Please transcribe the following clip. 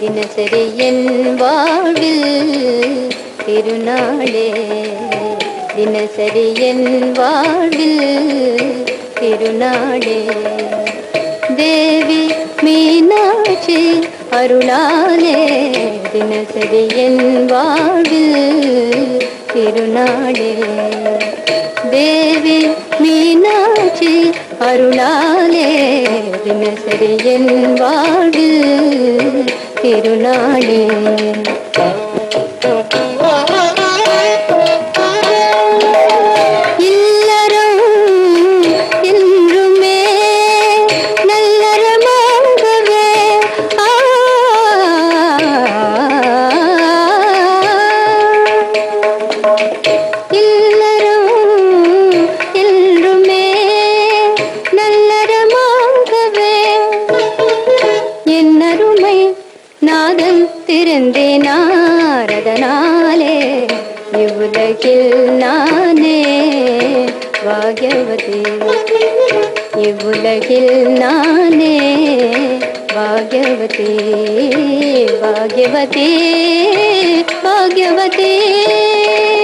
தினசரி என் வாழ்வில் திருநாளே தினசரி என் வாழ்வில் திருநாளே தேவி மீனாட்சி அருளாலே தினசரி என் வாழ்வில் திருநாளே தேவி மீனாட்சி அருளாலே தினசரி என் வாழ்வில் திருநாளே இல்லறம் என்றுமே நல்லறமாகவே ஆ இல்லறம் என்றுமே நல்லறமாகவே என் அருமை நாதன் திறந்தே நாரதனாலே இவ்வுலகில் நானே பாக்யவதி இவ்வுலகில் நானே பாக்யவதி பாக்யவதி பாக்யவதி